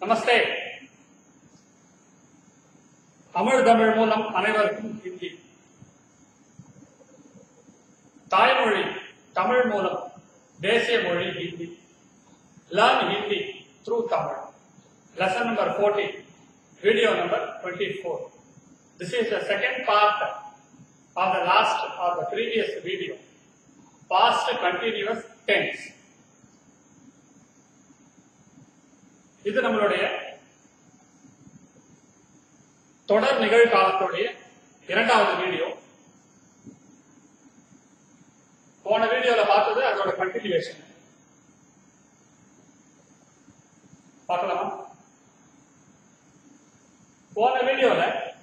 நமஸ்தே தமிழ் தமிழ் மூலம் அனைவருக்கும் ஹிந்தி தாய்மொழி தமிழ் மூலம் தேசிய மொழி Hindi learn Hindi through Tamil lesson number 14 video number 24 this is the second part of the last or the previous video past continuous tense இது நம்மளுடைய தொடர் நிகழ்காலத்துடைய இரண்டாவது வீடியோ போன வீடியோல பார்த்தது அதோட கண்டினியூவேஷன் பார்க்கலாமா போன வீடியோல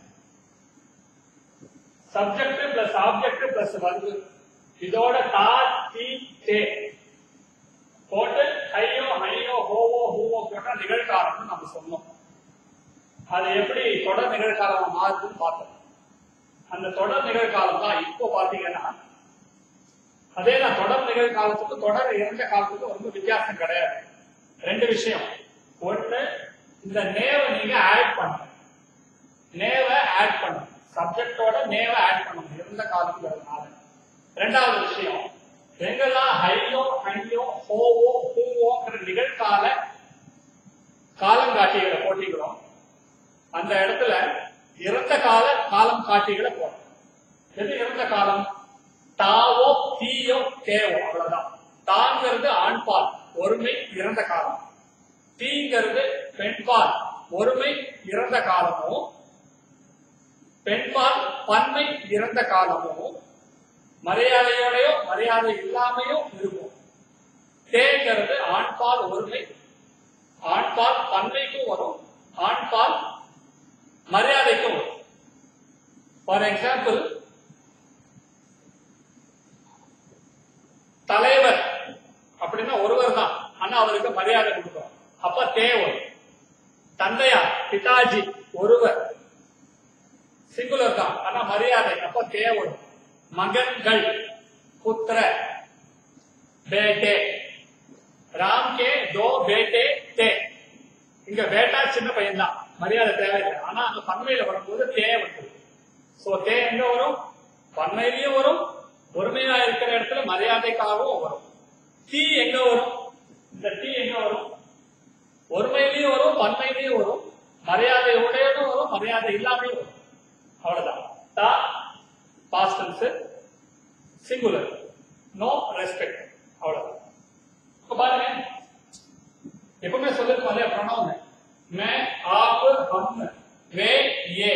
சப்ஜெக்ட் பிளஸ் ஆப்ஜெக்ட் பிளஸ் வந்து இதோட தா தி தே போட்டு ஐயோ ஐயோ ஹோவோ ஹூவோ போட்டா நிகழ்காலம்னு நம்ம சொன்னோம் அது எப்படி தொடர் நிகழ்காலமா மாறுதுன்னு பார்த்தோம் அந்த தொடர் நிகழ்காலம் தான் இப்போ பாத்தீங்கன்னா அதே தான் தொடர் நிகழ்காலத்துக்கு தொடர் இறந்த காலத்துக்கு ரொம்ப வித்தியாசம் கிடையாது ரெண்டு விஷயம் ஒண்ணு இந்த நேவை நீங்க ஆட் பண்ணுங்க நேவை ஆட் பண்ணணும் சப்ஜெக்டோட நேவை ஆட் பண்ணணும் இறந்த காலங்கிறதுனால ரெண்டாவது விஷயம் எங்கெல்லாம் ஹையோ ஹையோ ஹோவோ ஹூவோங்கிற நிகழ்கால காலங்காட்டிகளை போட்டிக்கிறோம் அந்த இடத்துல இறந்த கால காலம் காட்டிகளை போடுறோம் எது இறந்த காலம் தாவோ தீயோ தேவோ அவ்வளவுதான் தாங்கிறது ஆண்பால் ஒருமை இறந்த காலம் தீங்கிறது பெண்பால் ஒருமை இறந்த காலமும் பெண்பால் பன்மை இறந்த காலமும் மரியாதையோடையோ மரியாதை இல்லாமையோ இருக்கும் தேங்கிறது ஆண்பால் ஒருமை ஆண்பால் பன்மைக்கும் வரும் ஆண்பால் மரியாதைக்கும் வரும் ஃபார் எக்ஸாம்பிள் தலைவர் அப்படின்னா ஒருவர் தான் ஆனா அவருக்கு மரியாதை கொடுக்கணும் அப்ப தேவை தந்தையார் பிதாஜி ஒருவர் சிங்குலர் தான் ஆனா மரியாதை அப்ப தேவை மகன்கள் புத்திர பேட்டே ராம் கே தோ பேட்டே தே இங்க பேட்டா சின்ன பையன் தான் மரியாதை தேவையில்லை ஆனா அங்க பன்மையில வரும்போது தே வந்து சோ தே எங்க வரும் பன்மையிலயும் வரும் ஒருமையா இருக்கிற இடத்துல மரியாதைக்காகவும் வரும் தீ எங்க வரும் இந்த தீ எங்க வரும் ஒருமையிலயும் வரும் பன்மையிலயும் வரும் மரியாதை உடையதும் வரும் மரியாதை இல்லாமையும் வரும் அவ்வளவுதான் தா பாஸ்டன்ஸ் சிங்குலர் நோ ரெஸ்பெக்ட் அவ்வளவுதான் இப்ப பாருங்க எப்பவுமே சொல்லிருக்கோம் இல்லையா ப்ரொனவுன் மே ஆப் ஹம் வே ஏ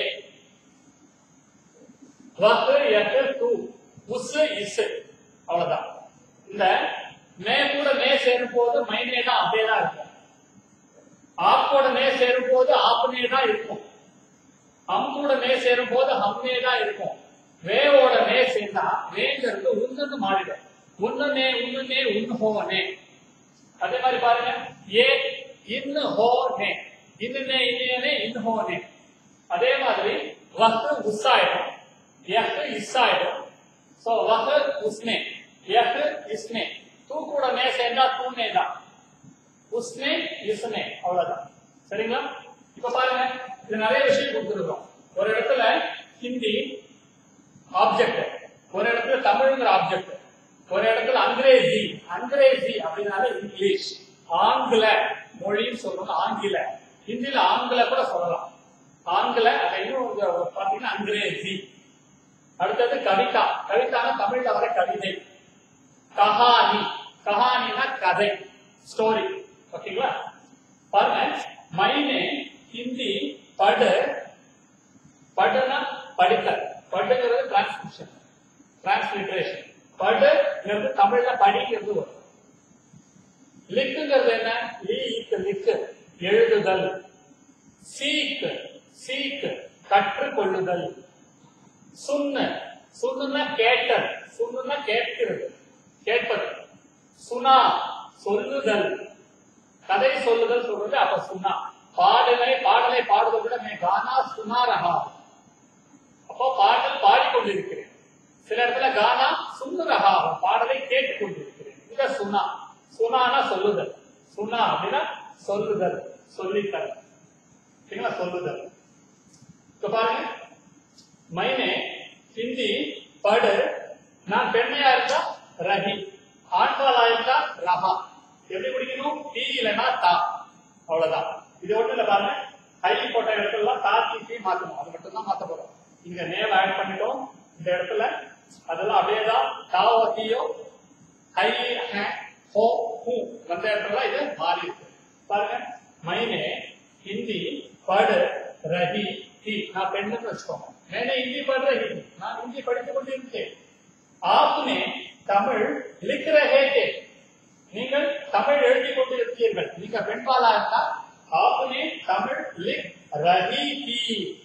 வஹ் யஹ் து உஸ் இஸ் அவ்வளவுதான் இந்த மே கூட மே சேரும் போது மைனே தான் அப்படியே தான் இருக்கும் ஆப்போட மே சேரும் போது ஆப்னே தான் இருக்கும் ஹம் கூட மே சேரும் போது ஹம்னே தான் இருக்கும் வேவோட மே சேர்ந்தா வேங்கிறது உன்னு மாறிடும் உன்னுனே உன்னுனே உன் ஹோனே அதே மாதிரி பாருங்க ஏ இன்னு ஹோ நே இன்னே இன்னே இன் ஹோ நே அதே மாதிரி வஹ் உஸ் ஆயிடும் யஹ் இஸ் ஆயிடும் சோ வஹ் உஸ்னே யஹ் இஸ்னே தூ கூட மே சேர்ந்தா தூனே தான் உஸ்னே இஸ்னே அவ்வளவுதான் சரிங்களா இப்ப பாருங்க இது நிறைய விஷயம் கொடுத்துருக்கோம் ஒரு இடத்துல ஹிந்தி ஆப்ஜெக்ட் ஒரு இடத்துல தமிழ்ங்கிற ஆப்ஜெக்ட் ஒரு இடத்துல அங்கிரேசி அங்கிரேசி அப்படின்னாலே இங்கிலீஷ் ஆங்கில மொழின்னு சொல்றோம் ஆங்கில ஹிந்தில ஆங்கில கூட சொல்லலாம் ஆங்கில அதை இன்னும் கொஞ்சம் பாத்தீங்கன்னா அங்கிரேசி அடுத்தது கவிதா கவிதானா தமிழ்ல வர கவிதை கஹானி கஹானினா கதை ஸ்டோரி ஓகேங்களா பாருங்க மைனே ஹிந்தி படு படுனா படித்தல் படுங்கிறது டிரான்ஸ்கிரிப்ஷன் டிரான்ஸ்லிட்ரேஷன் படுங்கிறது தமிழ்ல படிங்கிறது வரும் லிக்குங்கிறது என்ன லீக்கு லிக்கு எழுதுதல் சீக் சீக் கற்றுக்கொள்ளுதல் சுண்ணு சுண்ணுன்னா கேட்டல் சுண்ணுன்னா கேட்கிறது கேட்பது சுனா சொல்லுதல் கதை சொல்லுதல் சொல்றது அப்ப சுனா பாடலை பாடலை பாடுவதை விட மே கானா சுனா ரகா அப்போ பாடல் பாடிக்கொண்டிருக்கிறேன் சில இடத்துல கானா சுன்னு ரகா பாடலை கேட்டுக் கொண்டிருக்கிறேன் இங்க சுனா சுனானா சொல்லுதல் சுனா அப்படின்னா சொல்லுதல் சொல்லித்தல் சரிங்களா சொல்லுதல் இப்ப பாருங்க மைனே ஹிந்தி படு நான் பெண்மையா இருந்தா ரஹி ஆண்பாலா இருந்தா ரஹா எப்படி பிடிக்கணும் டி இல்லைன்னா தா அவ்வளவுதான் இது ஒண்ணு இல்ல பாருங்க ஹை போட்ட இடத்துல தா தி தி மாத்தணும் அது மட்டும் தான் மாத்த போறோம் இங்க நேம் ஆட் பண்ணிட்டோம் இந்த இடத்துல அதெல்லாம் அப்படியே தான் தாவோ தீயோ ஹை ஹே ஹோ ஹூ வந்த இடத்துல இது மாறி இருக்கு பாருங்க மைனே ஹிந்தி படு ரஹி தி நான் பெண்ணுன்னு வச்சுக்கோங்க மேனே ஹிந்தி படு ரஹி थी। நான் ஹிந்தி படித்துக் கொண்டிருந்தேன் ஆப்னே தமிழ் லிख रहे थे நீங்கள் தமிழ் எழுதி கொண்டிருந்தீர்கள் நீங்க பெண்பாலா இருந்தா ஆப்னே தமிழ் லிख रही थी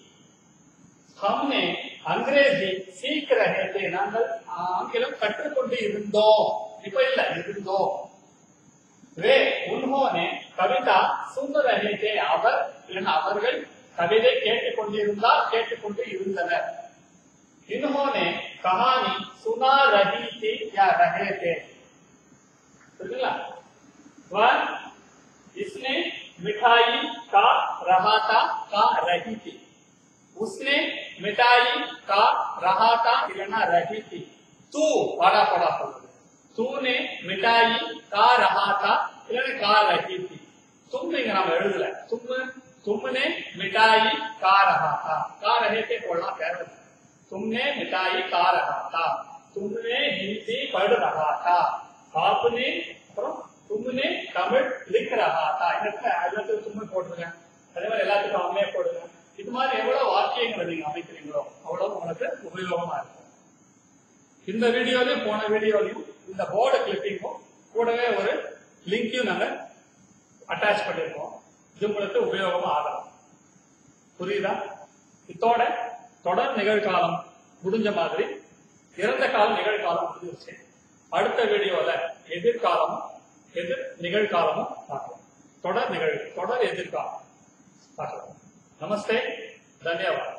हमने अंग्रेजी सीख रहे थे நாங்கள் ஆங்கிலம் கற்றுக்கொண்டு இருந்தோம் இப்ப இல்ல இருந்தோம் வே உன்ஹோனே கவிதா சுன் ரஹே தே அவர் இல்லைன்னா அவர்கள் கவிதை கேட்டுக்கொண்டிருந்தார் கேட்டுக்கொண்டு இருந்தனர் इन्होंने कहानी सुना रही थी या रहे थे बुझला वह इसने मिठाई का रहा था का रही थी उसने मिठाई का रहा था इलना रही थी तू बड़ा पड़ा पड़ा तूने मिठाई का रहा था इलना का रही थी तुम नहीं नाम எழுதல तुम तुमने मिठाई का रहा था का रहे थे बोलना प्यारा है। तुमने मिठाई खा रहा था तुमने हिंदी पढ़ रहा था आपने அப்புறம் तुमने தமிழ் लिख रहा था இந்த இடத்துல எல்லாத்துக்கும் தும்மை போட்டுருங்க அதே மாதிரி எல்லாத்துக்கும் அம்மையே போடுங்க இது மாதிரி எவ்வளவு வாக்கியங்களை நீங்க அமைக்கிறீங்களோ அவ்வளவு உங்களுக்கு உபயோகமா இருக்கும் இந்த வீடியோலையும் போன வீடியோலையும் இந்த போர்டு கிளிப்பிங்கும் கூடவே ஒரு லிங்கையும் நாங்க அட்டாச் பண்ணியிருக்கோம் இது உங்களுக்கு உபயோகமா ஆகலாம் புரியுதா இத்தோட தொடர் நிகழ்காலம் முடிஞ்ச மாதிரி இறந்த காலம் நிகழ்காலம் முடிஞ்சிருச்சு அடுத்த வீடியோல எதிர்காலமும் எதிர் நிகழ்காலமும் பார்க்கலாம் தொடர் நிகழ் தொடர் எதிர்காலம் பார்க்கலாம் நமஸ்தே தன்யவாத்